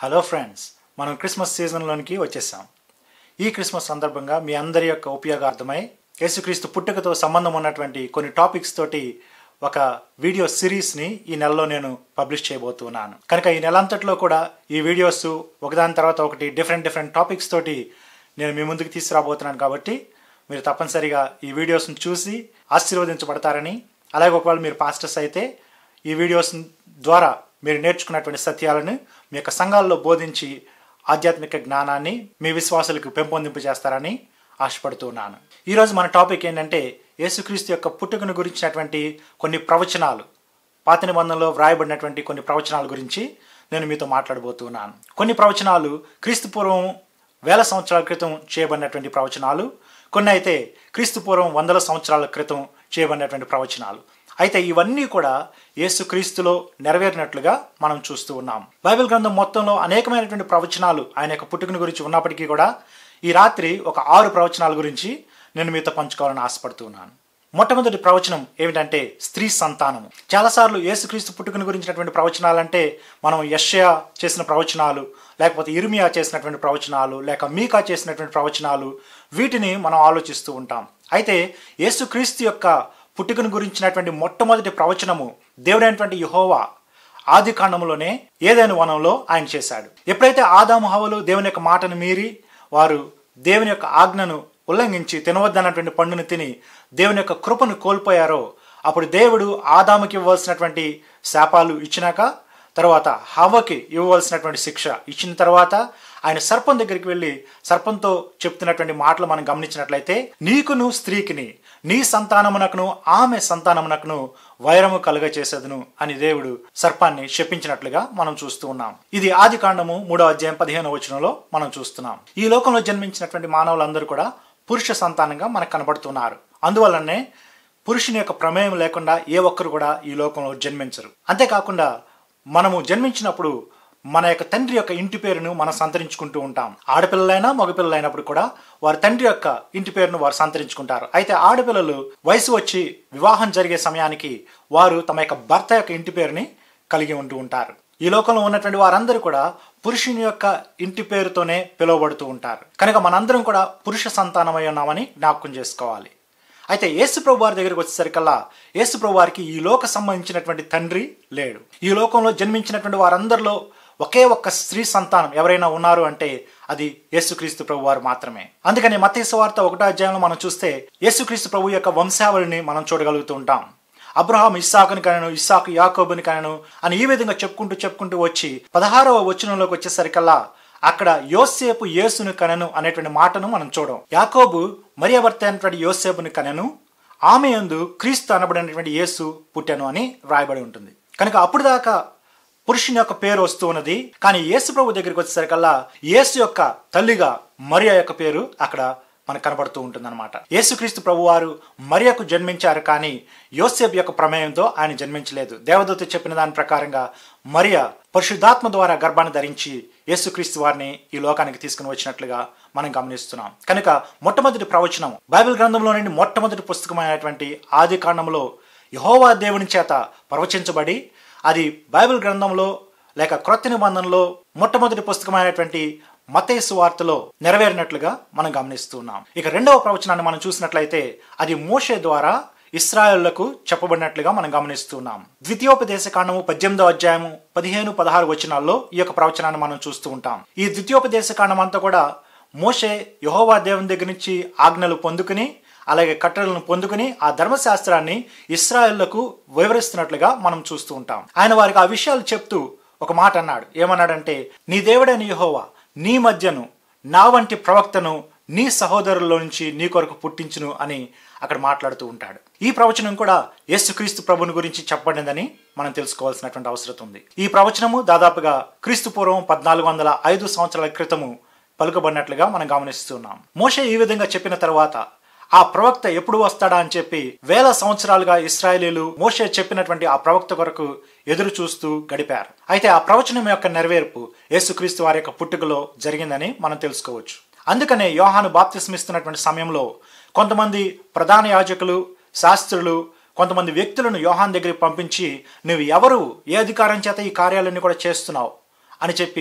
hello friends మనం Christmas సీజన్లోనికి వచ్చేసాం ఈ క్రిస్మస్ సందర్భంగా మీ అందరి యొక్క ఉపయోగార్థమై యేసుక్రీస్తు పుట్టుకతో సంబంధం ఉన్నటువంటి కొన్ని టాపిక్స్ తోటి ఒక వీడియో సిరీస్ని ఈ నెలలో నేను పబ్లిష్ చేయబోతున్నాను కనుక ఈ నెల అంతట్లో కూడా ఈ వీడియోస్ ఒకదాని తర్వాత ఒకటి డిఫరెంట్ డిఫరెంట్ టాపిక్స్ తోటి నేను మీ ముందుకు తీసుకురాబోతున్నాను కాబట్టి మీరు తప్పనిసరిగా ఈ వీడియోస్ని చూసి ఆశీర్వదించబడతారని అలాగే ఒకవేళ మీరు పాస్టర్స్ అయితే ఈ వీడియోస్ ద్వారా మీరు నేర్చుకున్నటువంటి సత్యాలను మీ యొక్క సంఘాల్లో బోధించి ఆధ్యాత్మిక జ్ఞానాన్ని మీ విశ్వాసులకు పెంపొందింపు చేస్తారని ఆశపడుతున్నాను ఈరోజు మన టాపిక్ ఏంటంటే యేసుక్రీస్తు యొక్క పుట్టుకను గురించినటువంటి కొన్ని ప్రవచనాలు పాత నిబంధనలో వ్రాయబడినటువంటి కొన్ని ప్రవచనాల గురించి నేను మీతో మాట్లాడబోతున్నాను కొన్ని ప్రవచనాలు క్రీస్తు పూర్వం వేల సంవత్సరాల క్రితం చేయబడినటువంటి ప్రవచనాలు కొన్ని అయితే క్రీస్తు పూర్వం వందల సంవత్సరాల క్రితం చేయబడినటువంటి ప్రవచనాలు అయితే ఇవన్నీ కూడా యేసుక్రీస్తులో నెరవేరినట్లుగా మనం చూస్తూ ఉన్నాం బైబిల్ గ్రంథం మొత్తంలో అనేకమైనటువంటి ప్రవచనాలు ఆయన యొక్క పుట్టుకను గురించి ఉన్నప్పటికీ కూడా ఈ రాత్రి ఒక ఆరు ప్రవచనాల గురించి నేను మీతో పంచుకోవాలని ఆశపడుతున్నాను మొట్టమొదటి ప్రవచనం ఏమిటంటే స్త్రీ సంతానము చాలాసార్లు యేసుక్రీస్తు పుట్టుకను గురించినటువంటి ప్రవచనాలంటే మనం యష్యా చేసిన ప్రవచనాలు లేకపోతే ఇర్మియా చేసినటువంటి ప్రవచనాలు లేక మీకా చేసినటువంటి ప్రవచనాలు వీటిని మనం ఆలోచిస్తూ ఉంటాం అయితే యేసుక్రీస్తు యొక్క పుట్టుకను గురించినటువంటి మొట్టమొదటి ప్రవచనము దేవుడైనటువంటి యహోవా ఆది కాండములోనే ఏదైనా వనంలో ఆయన చేశాడు ఎప్పుడైతే ఆదాము హవలు దేవుని యొక్క మాటను మీరి వారు దేవుని యొక్క ఆజ్ఞను ఉల్లంఘించి తినవద్దన్నటువంటి పండును తిని దేవుని యొక్క కృపను కోల్పోయారో అప్పుడు దేవుడు ఆదాముకి ఇవ్వాల్సినటువంటి శాపాలు ఇచ్చినాక తర్వాత హవ్వకి ఇవ్వవలసినటువంటి శిక్ష ఇచ్చిన తర్వాత ఆయన సర్పం దగ్గరికి వెళ్ళి సర్పంతో చెప్తున్నటువంటి మాటలు మనం గమనించినట్లయితే నీకును స్త్రీకిని నీ సంతానమునకును ఆమె సంతానమునకును వైరము కలుగ చేసేదను అని దేవుడు సర్పాన్ని శపించినట్లుగా మనం చూస్తూ ఉన్నాం ఇది ఆది కాండము మూడో అధ్యాయం పదిహేను వచనంలో మనం చూస్తున్నాం ఈ లోకంలో జన్మించినటువంటి మానవులందరూ కూడా పురుష సంతానంగా మనకు కనబడుతున్నారు అందువల్లనే పురుషుని యొక్క ప్రమేయం లేకుండా ఏ ఒక్కరు కూడా ఈ లోకంలో జన్మించరు అంతేకాకుండా మనము జన్మించినప్పుడు మన యొక్క తండ్రి యొక్క ఇంటి పేరును మనం సంతరించుకుంటూ ఉంటాం ఆడపిల్లలైనా మగపిల్లలైనప్పుడు కూడా వారి తండ్రి యొక్క ఇంటి పేరును వారు సంతరించుకుంటారు అయితే ఆడపిల్లలు వయసు వచ్చి వివాహం జరిగే సమయానికి వారు తమ యొక్క భర్త యొక్క ఇంటి పేరుని కలిగి ఉంటూ ఉంటారు ఈ లోకంలో ఉన్నటువంటి వారందరూ కూడా పురుషుని యొక్క ఇంటి పేరుతోనే పిలువబడుతూ ఉంటారు కనుక మనందరం కూడా పురుష సంతానమై ఉన్నామని జ్ఞాపకం చేసుకోవాలి అయితే యేసుప్రభు వారి దగ్గరికి వచ్చేసరికల్లా యేసుప్రభు వారికి ఈ లోక సంబంధించినటువంటి తండ్రి లేడు ఈ లోకంలో జన్మించినటువంటి వారందరిలో ఒకే ఒక్క స్త్రీ సంతానం ఎవరైనా ఉన్నారు అంటే అది యేసుక్రీస్తు ప్రభు వారు మాత్రమే అందుకని మతేసు వార్త ఒకటో అధ్యాయంలో మనం చూస్తే యేసుక్రీస్తు ప్రభు యొక్క వంశావళిని మనం చూడగలుగుతూ ఉంటాం అబ్రహాం ఇస్సాకుని కనను ఇస్సాకు యాకోబుని కనను అని ఈ విధంగా చెప్పుకుంటూ చెప్పుకుంటూ వచ్చి పదహారవ వచనంలోకి వచ్చేసరికల్లా అక్కడ యోసేపు యేసును కనెను అనేటువంటి మాటను మనం చూడం యాకోబు మరియ భర్త అయినటువంటి యోసేపుని కనెను ఆమె యందు క్రీస్తు అనబడినటువంటి యేసు పుట్టెను అని వ్రాయబడి ఉంటుంది కనుక అప్పుడు దాకా పురుషుని యొక్క పేరు వస్తూ ఉన్నది కానీ యేసు ప్రభు దగ్గరికి వచ్చేసరికల్లా యేసు యొక్క తల్లిగా మరియ యొక్క పేరు అక్కడ మనకు కనబడుతూ ఉంటుంది అనమాట యేసుక్రీస్తు ప్రభు వారు మరియకు జన్మించారు కానీ యోసేపు యొక్క ప్రమేయంతో ఆయన జన్మించలేదు దేవదూత చెప్పిన దాని ప్రకారంగా మరియ పరిశుద్ధాత్మ ద్వారా గర్భాన్ని ధరించి యేసుక్రీస్తు వారిని ఈ లోకానికి తీసుకుని వచ్చినట్లుగా మనం గమనిస్తున్నాం కనుక మొట్టమొదటి ప్రవచనం బైబిల్ గ్రంథంలో నుండి మొట్టమొదటి పుస్తకమైనటువంటి ఆది కాండంలో యహోవా దేవుని చేత ప్రవచించబడి అది బైబిల్ గ్రంథంలో లేక క్రొత్త నిబంధనలో మొట్టమొదటి పుస్తకమైనటువంటి మతేసు వార్తలో నెరవేరినట్లుగా మనం గమనిస్తున్నాం ఇక రెండవ ప్రవచనాన్ని మనం చూసినట్లయితే అది మోషే ద్వారా ఇస్రాయళ్లకు చెప్పబడినట్లుగా మనం గమనిస్తున్నాం ద్వితీయోపదేశ కాండము పద్దెనిమిదో అధ్యాయము పదిహేను పదహారు వచనాల్లో ఈ యొక్క ప్రవచనాన్ని మనం చూస్తూ ఉంటాం ఈ ద్వితీయోపదేశ కాండం అంతా కూడా మోషే యహోవా దేవుని దగ్గర నుంచి ఆజ్ఞలు పొందుకుని అలాగే కట్టడలను పొందుకుని ఆ ధర్మశాస్త్రాన్ని ఇస్రాయళ్లకు వివరిస్తున్నట్లుగా మనం చూస్తూ ఉంటాం ఆయన వారికి ఆ విషయాలు చెప్తూ ఒక మాట అన్నాడు ఏమన్నాడంటే నీ దేవుడైన యహోవా నీ మధ్యను నా వంటి ప్రవక్తను నీ సహోదరుల్లో నుంచి నీ కొరకు పుట్టించును అని అక్కడ మాట్లాడుతూ ఉంటాడు ఈ ప్రవచనం కూడా యేసుక్రీస్తు ప్రభుని గురించి చెప్పబడిందని మనం తెలుసుకోవాల్సినటువంటి అవసరం ఉంది ఈ ప్రవచనము దాదాపుగా క్రీస్తు పూర్వం పద్నాలుగు వందల ఐదు సంవత్సరాల క్రితము పలుకబడినట్లుగా మనం గమనిస్తున్నాం మోషే ఈ విధంగా చెప్పిన తర్వాత ఆ ప్రవక్త ఎప్పుడు వస్తాడా అని చెప్పి వేల సంవత్సరాలుగా ఇస్రాయేలీలు మోషే చెప్పినటువంటి ఆ ప్రవక్త కొరకు ఎదురు చూస్తూ గడిపారు అయితే ఆ ప్రవచనం యొక్క నెరవేర్పు యేసుక్రీస్తు వారి యొక్క పుట్టుకలో జరిగిందని మనం తెలుసుకోవచ్చు అందుకనే యోహాను బాప్తిస్మిస్తున్నటువంటి సమయంలో కొంతమంది ప్రధాన యాజకులు శాస్త్రులు కొంతమంది వ్యక్తులను యోహాన్ దగ్గరికి పంపించి నువ్వు ఎవరు ఏ అధికారం చేత ఈ కార్యాలన్నీ కూడా చేస్తున్నావు అని చెప్పి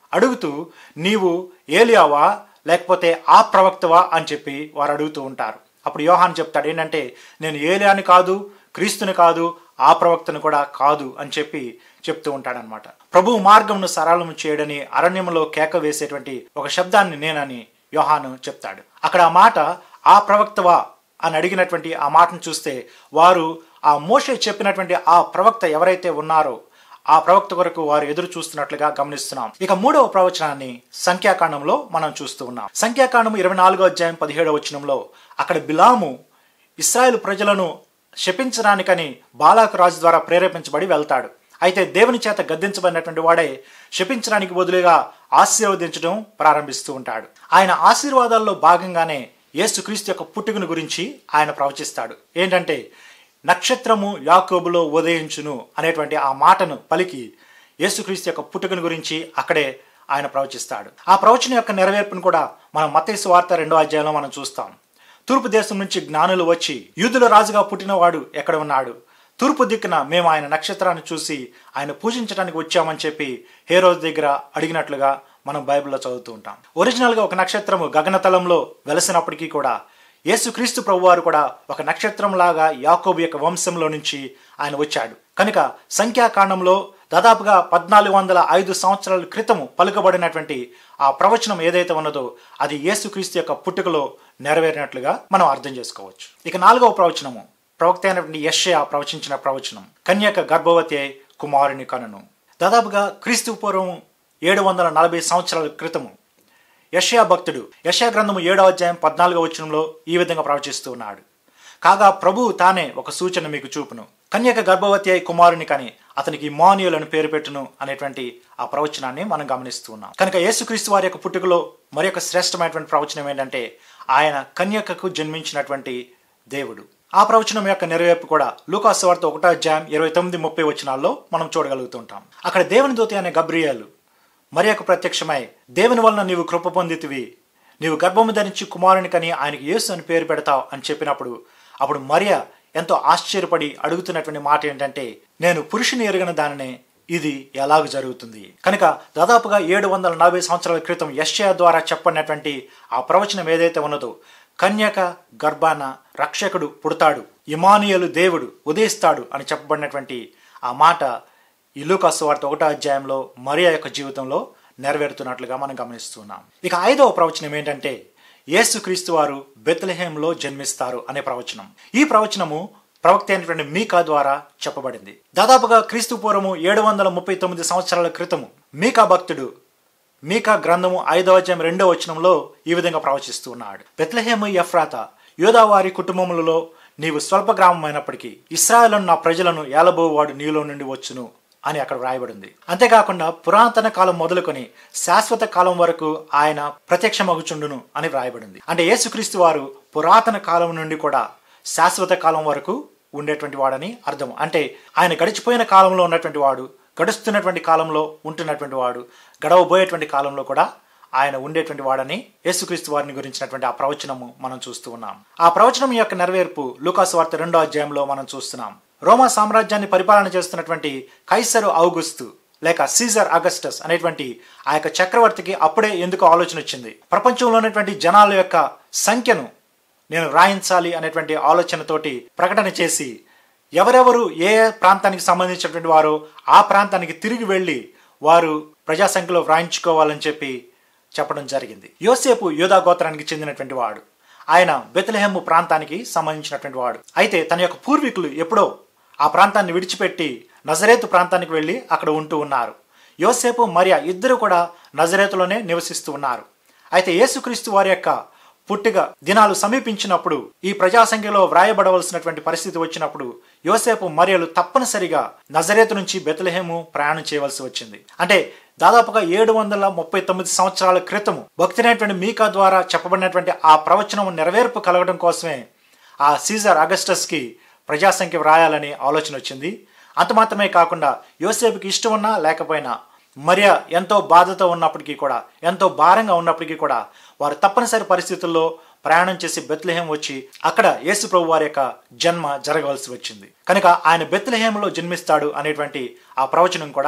అడుగుతూ నీవు ఏలియావా లేకపోతే ఆ ప్రవక్తవా అని చెప్పి వారు అడుగుతూ ఉంటారు అప్పుడు యోహాన్ చెప్తాడు ఏంటంటే నేను ఏలియాని కాదు క్రీస్తుని కాదు ఆ ప్రవక్తను కూడా కాదు అని చెప్పి చెప్తూ ఉంటాడనమాట ప్రభు మార్గంను సరళం చేయడని అరణ్యంలో కేక వేసేటువంటి ఒక శబ్దాన్ని నేనని యోహాను చెప్తాడు అక్కడ ఆ మాట ఆ ప్రవక్తవా అని అడిగినటువంటి ఆ మాటను చూస్తే వారు ఆ మోషే చెప్పినటువంటి ఆ ప్రవక్త ఎవరైతే ఉన్నారో ఆ ప్రవక్త కొరకు వారు ఎదురు చూస్తున్నట్లుగా గమనిస్తున్నాం ఇక మూడవ ప్రవచనాన్ని సంఖ్యాకాండంలో మనం చూస్తూ ఉన్నాం సంఖ్యాకాండం ఇరవై నాలుగో అధ్యాయం పదిహేడవ వచనంలో అక్కడ బిలాము ఇస్రాయేల్ ప్రజలను శపించడానికని బాలాకు రాజు ద్వారా ప్రేరేపించబడి వెళ్తాడు అయితే దేవుని చేత గద్దించబడినటువంటి వాడే శపించడానికి బదులుగా ఆశీర్వదించడం ప్రారంభిస్తూ ఉంటాడు ఆయన ఆశీర్వాదాల్లో భాగంగానే యేసుక్రీస్తు యొక్క పుట్టుకను గురించి ఆయన ప్రవచిస్తాడు ఏంటంటే నక్షత్రము యాకోబులో ఉదయించును అనేటువంటి ఆ మాటను పలికి యేసుక్రీస్తు యొక్క పుట్టుకను గురించి అక్కడే ఆయన ప్రవచిస్తాడు ఆ ప్రవచన యొక్క నెరవేర్పును కూడా మనం మతేసు వార్త రెండో అధ్యాయంలో మనం చూస్తాం తూర్పు దేశం నుంచి జ్ఞానులు వచ్చి యూదుల రాజుగా పుట్టినవాడు ఎక్కడ ఉన్నాడు తూర్పు దిక్కున మేము ఆయన నక్షత్రాన్ని చూసి ఆయన పూజించడానికి వచ్చామని చెప్పి హేరోజ్ దగ్గర అడిగినట్లుగా మనం బైబిల్లో చదువుతూ ఉంటాం ఒరిజినల్గా ఒక నక్షత్రము గగనతలంలో వెలసినప్పటికీ కూడా యేసుక్రీస్తు ప్రభు వారు కూడా ఒక నక్షత్రం లాగా యాకోబు యొక్క వంశంలో నుంచి ఆయన వచ్చాడు కనుక సంఖ్యాకాండంలో దాదాపుగా పద్నాలుగు వందల ఐదు సంవత్సరాల క్రితము పలుకబడినటువంటి ఆ ప్రవచనం ఏదైతే ఉన్నదో అది యేసుక్రీస్తు యొక్క పుట్టుకలో నెరవేరినట్లుగా మనం అర్థం చేసుకోవచ్చు ఇక నాలుగవ ప్రవచనము ప్రవక్త అయినటువంటి యశ్యా ప్రవచించిన ప్రవచనం కన్యక గర్భవతి అయి కుమారుని కనును దాదాపుగా క్రీస్తు పూర్వం ఏడు వందల నలభై సంవత్సరాల క్రితము యషయా భక్తుడు యషయా గ్రంథము ఏడవ అధ్యాయం పద్నాలుగో వచనంలో ఈ విధంగా ప్రవచిస్తూ ఉన్నాడు కాగా ప్రభువు తానే ఒక సూచన మీకు చూపును కన్యక గర్భవతి అయి కుమారుని కని అతనికి ఇమానియుల్ అని పేరు పెట్టును అనేటువంటి ఆ ప్రవచనాన్ని మనం గమనిస్తూ ఉన్నాం కనుక యేసుక్రీస్తు వారి యొక్క పుట్టుకలో మరి యొక్క శ్రేష్టమైనటువంటి ప్రవచనం ఏంటంటే ఆయన కన్యకకు జన్మించినటువంటి దేవుడు ఆ ప్రవచనం యొక్క నెరవేర్పు కూడా లూకాసు వార్త ఒకటో అధ్యాయం ఇరవై తొమ్మిది ముప్పై వచనాల్లో మనం చూడగలుగుతుంటాం అక్కడ దేవుని దూత అనే గబ్రియాలు మరియకు ప్రత్యక్షమై దేవుని వలన నీవు కృప పొందితివి నీవు గర్భము ధరించి కుమారుని కని ఆయనకి యేసు అని పేరు పెడతావు అని చెప్పినప్పుడు అప్పుడు మరియ ఎంతో ఆశ్చర్యపడి అడుగుతున్నటువంటి మాట ఏంటంటే నేను పురుషుని ఎరుగని దానినే ఇది ఎలాగ జరుగుతుంది కనుక దాదాపుగా ఏడు వందల నలభై సంవత్సరాల క్రితం యశ్యా ద్వారా చెప్పినటువంటి ఆ ప్రవచనం ఏదైతే ఉన్నదో కన్యక గర్భాన రక్షకుడు పుడతాడు ఇమానియలు దేవుడు ఉదయిస్తాడు అని చెప్పబడినటువంటి ఆ మాట ఈ లూకాసు వార్త ఒకటో అధ్యాయంలో మరియా యొక్క జీవితంలో నెరవేరుతున్నట్లుగా మనం గమనిస్తున్నాం ఇక ఐదవ ప్రవచనం ఏంటంటే యేసుక్రీస్తు వారు బెత్లహేంలో జన్మిస్తారు అనే ప్రవచనం ఈ ప్రవచనము ప్రవక్త అయినటువంటి మీకా ద్వారా చెప్పబడింది దాదాపుగా క్రీస్తు పూర్వము ఏడు వందల ముప్పై తొమ్మిది సంవత్సరాల క్రితము మీకా భక్తుడు మీకా గ్రంథము ఐదవ అధ్యాయం రెండవ వచనంలో ఈ విధంగా ప్రవచిస్తూ ఉన్నాడు బెత్లహేము ఎఫ్రాత యోదావారి కుటుంబములలో నీవు స్వల్ప గ్రామమైనప్పటికీ ఇస్రాయల్ నా ప్రజలను ఏలబోవాడు నీలో నుండి వచ్చును అని అక్కడ వ్రాయబడింది అంతేకాకుండా పురాతన కాలం మొదలుకొని శాశ్వత కాలం వరకు ఆయన ప్రత్యక్షమగుచుండును అని వ్రాయబడింది అంటే యేసుక్రీస్తు వారు పురాతన కాలం నుండి కూడా శాశ్వత కాలం వరకు ఉండేటువంటి వాడని అర్థం అంటే ఆయన గడిచిపోయిన కాలంలో ఉన్నటువంటి వాడు గడుస్తున్నటువంటి కాలంలో ఉంటున్నటువంటి వాడు గడవబోయేటువంటి కాలంలో కూడా ఆయన ఉండేటువంటి వాడని యేసుక్రీస్తు వారిని గురించినటువంటి ఆ ప్రవచనము మనం చూస్తూ ఉన్నాం ఆ ప్రవచనం యొక్క నెరవేర్పు లూకాసు వార్త రెండో అధ్యాయంలో మనం చూస్తున్నాం రోమా సామ్రాజ్యాన్ని పరిపాలన చేస్తున్నటువంటి కైసరు ఔగుస్తు లేక సీజర్ అగస్టస్ అనేటువంటి ఆ యొక్క చక్రవర్తికి అప్పుడే ఎందుకు ఆలోచన వచ్చింది ప్రపంచంలో ఉన్నటువంటి జనాల యొక్క సంఖ్యను నేను రాయించాలి అనేటువంటి ఆలోచనతోటి ప్రకటన చేసి ఎవరెవరు ఏ ఏ ప్రాంతానికి సంబంధించినటువంటి వారు ఆ ప్రాంతానికి తిరిగి వెళ్ళి వారు ప్రజాసంఖ్యలో వ్రాయించుకోవాలని చెప్పి చెప్పడం జరిగింది యోసేపు యోధా గోత్రానికి చెందినటువంటి వాడు ఆయన బెత్లహెమ్ము ప్రాంతానికి సంబంధించినటువంటి వాడు అయితే తన యొక్క పూర్వీకులు ఎప్పుడో ఆ ప్రాంతాన్ని విడిచిపెట్టి నజరేతు ప్రాంతానికి వెళ్ళి అక్కడ ఉంటూ ఉన్నారు యోసేపు మరియా ఇద్దరు కూడా నజరేతులోనే నివసిస్తూ ఉన్నారు అయితే యేసుక్రీస్తు వారి యొక్క పుట్టిక దినాలు సమీపించినప్పుడు ఈ ప్రజాసంఖ్యలో వ్రాయబడవలసినటువంటి పరిస్థితి వచ్చినప్పుడు యోసేపు మరియలు తప్పనిసరిగా నజరేతు నుంచి బెతలహేము ప్రయాణం చేయవలసి వచ్చింది అంటే దాదాపుగా ఏడు వందల ముప్పై తొమ్మిది సంవత్సరాల క్రితము భక్తినటువంటి మీకా ద్వారా చెప్పబడినటువంటి ఆ ప్రవచనం నెరవేర్పు కలగడం కోసమే ఆ సీజర్ అగస్టస్కి ప్రజాసంఖ్య వ్రాయాలని ఆలోచన వచ్చింది అంత మాత్రమే కాకుండా యోసేపుకి ఇష్టం ఉన్నా లేకపోయినా మరియా ఎంతో బాధతో ఉన్నప్పటికీ కూడా ఎంతో భారంగా ఉన్నప్పటికీ కూడా వారు తప్పనిసరి పరిస్థితుల్లో ప్రయాణం చేసి బెత్లహేం వచ్చి అక్కడ యేసు ప్రభు వారి యొక్క జన్మ జరగవలసి వచ్చింది కనుక ఆయన బెత్లహేంలో జన్మిస్తాడు అనేటువంటి ఆ ప్రవచనం కూడా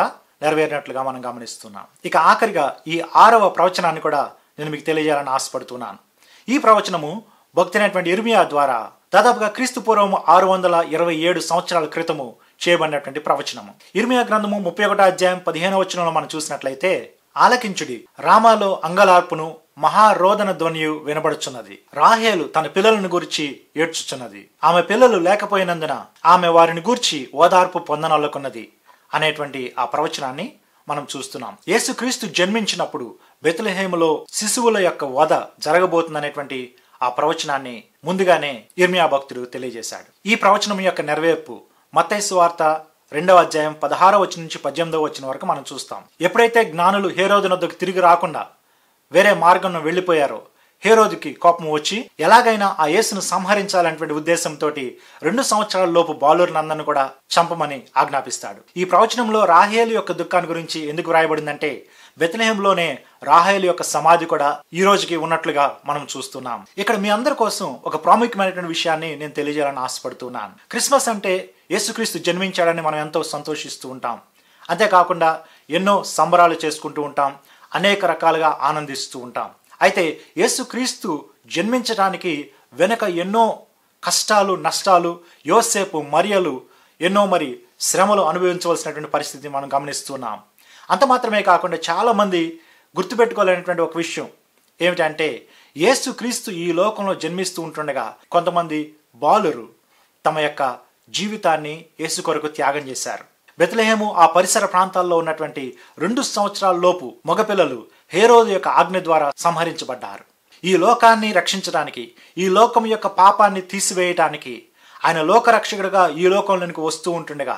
నెరవేరినట్లుగా మనం గమనిస్తున్నాం ఇక ఆఖరిగా ఈ ఆరవ ప్రవచనాన్ని కూడా నేను మీకు తెలియజేయాలని ఆశపడుతున్నాను ఈ ప్రవచనము భక్తునైనటువంటి ఇర్మియా ద్వారా దాదాపుగా క్రీస్తు పూర్వము ఆరు వందల ఇరవై ఏడు సంవత్సరాల క్రితము చేయబడినటువంటి ప్రవచనము ఇర్మియా గ్రంథము ముప్పై ఒకటో అధ్యాయం పదిహేనవ వచనంలో మనం చూసినట్లయితే ఆలకించుడి రామాలో అంగలార్పును మహారోదన ధ్వనియు వినబడుచున్నది రాహేలు తన పిల్లలను గురించి ఏడ్చుచున్నది ఆమె పిల్లలు లేకపోయినందున ఆమె వారిని గూర్చి ఓదార్పు పొందనొల్లకున్నది అనేటువంటి ఆ ప్రవచనాన్ని మనం చూస్తున్నాం యేసుక్రీస్తు జన్మించినప్పుడు బెతులహేములో శిశువుల యొక్క వధ జరగబోతుందనేటువంటి ఆ ప్రవచనాన్ని ముందుగానే ఇర్మియా భక్తుడు తెలియజేశాడు ఈ ప్రవచనం యొక్క నెరవేర్పు మత్తైసు వార్త రెండవ అధ్యాయం పదహారవ వచ్చిన నుంచి పద్దెనిమిదవ వచ్చిన వరకు మనం చూస్తాం ఎప్పుడైతే జ్ఞానులు హేరోదునొద్దకు తిరిగి రాకుండా వేరే మార్గంలో వెళ్ళిపోయారో హేరోదుకి కోపం వచ్చి ఎలాగైనా ఆ యేసును సంహరించాలనేటువంటి ఉద్దేశంతో రెండు సంవత్సరాల లోపు బాలురు నందను కూడా చంపమని ఆజ్ఞాపిస్తాడు ఈ ప్రవచనంలో రాహేలు యొక్క దుఃఖాన్ని గురించి ఎందుకు వ్రాయబడిందంటే బెత్లహేంలోనే రాహేలు యొక్క సమాధి కూడా ఈ రోజుకి ఉన్నట్లుగా మనం చూస్తున్నాం ఇక్కడ మీ అందరి కోసం ఒక ప్రాముఖ్యమైనటువంటి విషయాన్ని నేను తెలియజేయాలని ఆశపడుతున్నాను క్రిస్మస్ అంటే యేసుక్రీస్తు జన్మించాడని మనం ఎంతో సంతోషిస్తూ ఉంటాం అంతేకాకుండా ఎన్నో సంబరాలు చేసుకుంటూ ఉంటాం అనేక రకాలుగా ఆనందిస్తూ ఉంటాం అయితే యేసుక్రీస్తు జన్మించడానికి వెనక ఎన్నో కష్టాలు నష్టాలు యోసేపు మరియలు ఎన్నో మరి శ్రమలు అనుభవించవలసినటువంటి పరిస్థితి మనం గమనిస్తున్నాం అంత మాత్రమే కాకుండా చాలామంది గుర్తుపెట్టుకోలేనటువంటి ఒక విషయం ఏమిటంటే యేసుక్రీస్తు ఈ లోకంలో జన్మిస్తూ ఉంటుండగా కొంతమంది బాలురు తమ యొక్క జీవితాన్ని యేసు కొరకు త్యాగం చేశారు బెత్లహేము ఆ పరిసర ప్రాంతాల్లో ఉన్నటువంటి రెండు సంవత్సరాల లోపు మగపిల్లలు హేరోదు యొక్క ఆజ్ఞ ద్వారా సంహరించబడ్డారు ఈ లోకాన్ని రక్షించడానికి ఈ లోకం యొక్క పాపాన్ని తీసివేయటానికి ఆయన లోకరక్షకుడిగా ఈ లోకంలోనికి వస్తూ ఉంటుండగా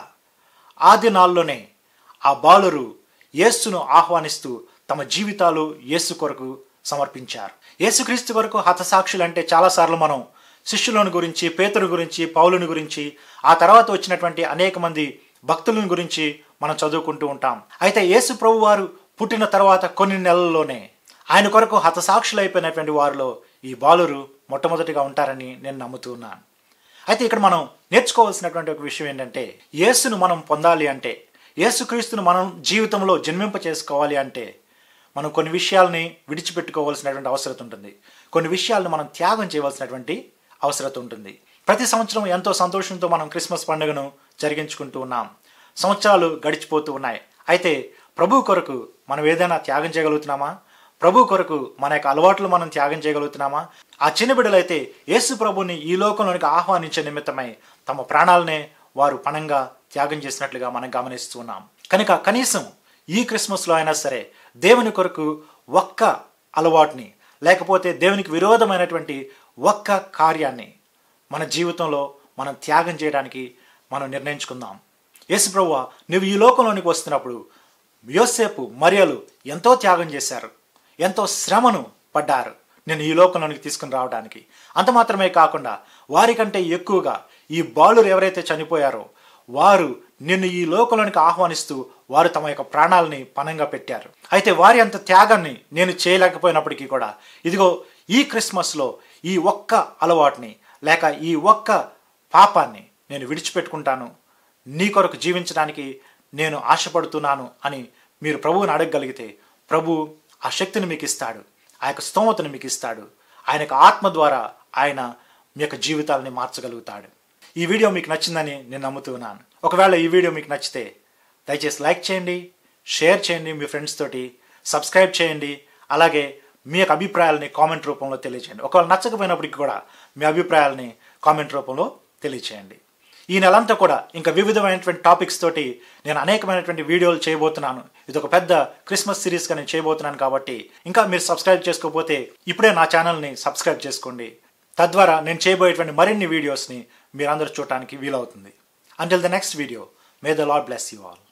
ఆ దినాల్లోనే ఆ బాలురు యేసును ఆహ్వానిస్తూ తమ జీవితాలు యేసు కొరకు సమర్పించారు యేసుక్రీస్తు కొరకు హతసాక్షులు అంటే చాలాసార్లు మనం శిష్యులను గురించి పేతురు గురించి పౌలుని గురించి ఆ తర్వాత వచ్చినటువంటి అనేక మంది భక్తులను గురించి మనం చదువుకుంటూ ఉంటాం అయితే యేసు ప్రభు వారు పుట్టిన తర్వాత కొన్ని నెలల్లోనే ఆయన కొరకు హతసాక్షులైపోయినటువంటి వారిలో ఈ బాలురు మొట్టమొదటిగా ఉంటారని నేను నమ్ముతున్నాను అయితే ఇక్కడ మనం నేర్చుకోవాల్సినటువంటి ఒక విషయం ఏంటంటే యేసును మనం పొందాలి అంటే యేసుక్రీస్తును మనం జీవితంలో జన్మింప చేసుకోవాలి అంటే మనం కొన్ని విషయాల్ని విడిచిపెట్టుకోవాల్సినటువంటి అవసరం ఉంటుంది కొన్ని విషయాలను మనం త్యాగం చేయవలసినటువంటి అవసరం ఉంటుంది ప్రతి సంవత్సరం ఎంతో సంతోషంతో మనం క్రిస్మస్ పండుగను జరిగించుకుంటూ ఉన్నాం సంవత్సరాలు గడిచిపోతూ ఉన్నాయి అయితే ప్రభు కొరకు మనం ఏదైనా త్యాగం చేయగలుగుతున్నామా ప్రభు కొరకు మన యొక్క అలవాట్లు మనం త్యాగం చేయగలుగుతున్నామా ఆ చిన్న బిడ్డలైతే యేసు ప్రభుని ఈ లోకంలోనికి ఆహ్వానించే నిమిత్తమై తమ ప్రాణాలనే వారు పణంగా త్యాగం చేసినట్లుగా మనం గమనిస్తూ ఉన్నాం కనుక కనీసం ఈ క్రిస్మస్లో అయినా సరే దేవుని కొరకు ఒక్క అలవాటుని లేకపోతే దేవునికి విరోధమైనటువంటి ఒక్క కార్యాన్ని మన జీవితంలో మనం త్యాగం చేయడానికి మనం నిర్ణయించుకుందాం యేసు ప్రభువ నువ్వు ఈ లోకంలోనికి వస్తున్నప్పుడు యోసేపు మరియలు ఎంతో త్యాగం చేశారు ఎంతో శ్రమను పడ్డారు నేను ఈ లోకంలోనికి తీసుకుని రావడానికి అంత మాత్రమే కాకుండా వారికంటే ఎక్కువగా ఈ బాలురు ఎవరైతే చనిపోయారో వారు నిన్ను ఈ లోకంలోనికి ఆహ్వానిస్తూ వారు తమ యొక్క ప్రాణాలని పణంగా పెట్టారు అయితే వారి అంత త్యాగాన్ని నేను చేయలేకపోయినప్పటికీ కూడా ఇదిగో ఈ క్రిస్మస్లో ఈ ఒక్క అలవాటుని లేక ఈ ఒక్క పాపాన్ని నేను విడిచిపెట్టుకుంటాను నీ కొరకు జీవించడానికి నేను ఆశపడుతున్నాను అని మీరు ప్రభువుని అడగగలిగితే ప్రభు ఆ శక్తిని మీకు ఇస్తాడు ఆ యొక్క స్తోమతను మీకు ఇస్తాడు ఆయన యొక్క ఆత్మ ద్వారా ఆయన మీ యొక్క జీవితాలని మార్చగలుగుతాడు ఈ వీడియో మీకు నచ్చిందని నేను నమ్ముతున్నాను ఒకవేళ ఈ వీడియో మీకు నచ్చితే దయచేసి లైక్ చేయండి షేర్ చేయండి మీ ఫ్రెండ్స్ తోటి సబ్స్క్రైబ్ చేయండి అలాగే మీ యొక్క అభిప్రాయాలని కామెంట్ రూపంలో తెలియచేయండి ఒకవేళ నచ్చకపోయినప్పటికీ కూడా మీ అభిప్రాయాలని కామెంట్ రూపంలో తెలియచేయండి ఈ నెలంతా కూడా ఇంకా వివిధమైనటువంటి టాపిక్స్ తోటి నేను అనేకమైనటువంటి వీడియోలు చేయబోతున్నాను ఇది ఒక పెద్ద క్రిస్మస్ సిరీస్గా నేను చేయబోతున్నాను కాబట్టి ఇంకా మీరు సబ్స్క్రైబ్ చేసుకోకపోతే ఇప్పుడే నా ఛానల్ని సబ్స్క్రైబ్ చేసుకోండి తద్వారా నేను చేయబోయేటువంటి మరిన్ని వీడియోస్ని మీరందరూ చూడటానికి వీలవుతుంది until the next video may the Lord bless you all